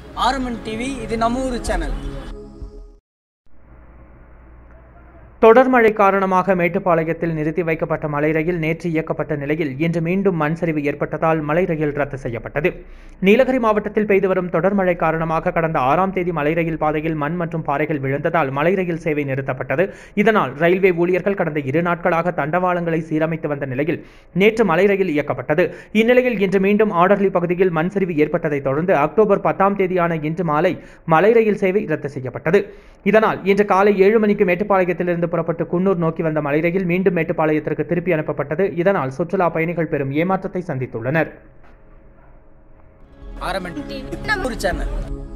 RMN TV இது நம்ம ஊர் சேனல் தொடர் மழை காரணமாக மேட்டுப்பாளையத்தில் நிறுத்தி வைக்கப்பட்ட மலை ரயில் நேற்று இயக்கப்பட்ட நிலையில் இன்று மீண்டும் மண் சரிவு ஏற்பட்டதால் மலை ரயில் ரத்து செய்யப்பட்டது நீலகிரி மாவட்டத்தில் பெய்து வரும் தொடர் மழை காரணமாக கடந்த ஆறாம் தேதி மலை ரயில் பாதையில் மண் மற்றும் பாறைகள் விழுந்ததால் மலை ரயில் சேவை நிறுத்தப்பட்டது இதனால் ரயில்வே ஊழியர்கள் கடந்த இரு நாட்களாக தண்டவாளங்களை சீரமைத்து வந்த நிலையில் நேற்று மலை ரயில் இயக்கப்பட்டது இந்நிலையில் இன்று மீண்டும் ஆர்டர்லி பகுதியில் மண் சரிவு ஏற்பட்டதைத் தொடர்ந்து அக்டோபர் பத்தாம் தேதியான இன்று மாலை மலை ரயில் சேவை ரத்து செய்யப்பட்டது இதனால் இன்று காலை ஏழு மணிக்கு மேட்டுப்பாளையத்திலிருந்து புறப்பட்டு குன்னூர் நோக்கி வந்த மலை ரயில் மீண்டும் மேட்டுப்பாளையத்திற்கு திருப்பி அனுப்பப்பட்டது இதனால் சுற்றுலா பயணிகள் பெரும் ஏமாற்றத்தை சந்தித்துள்ளனர் ஆர்எம்என் டிவி நம்ம ஊர் சேனல்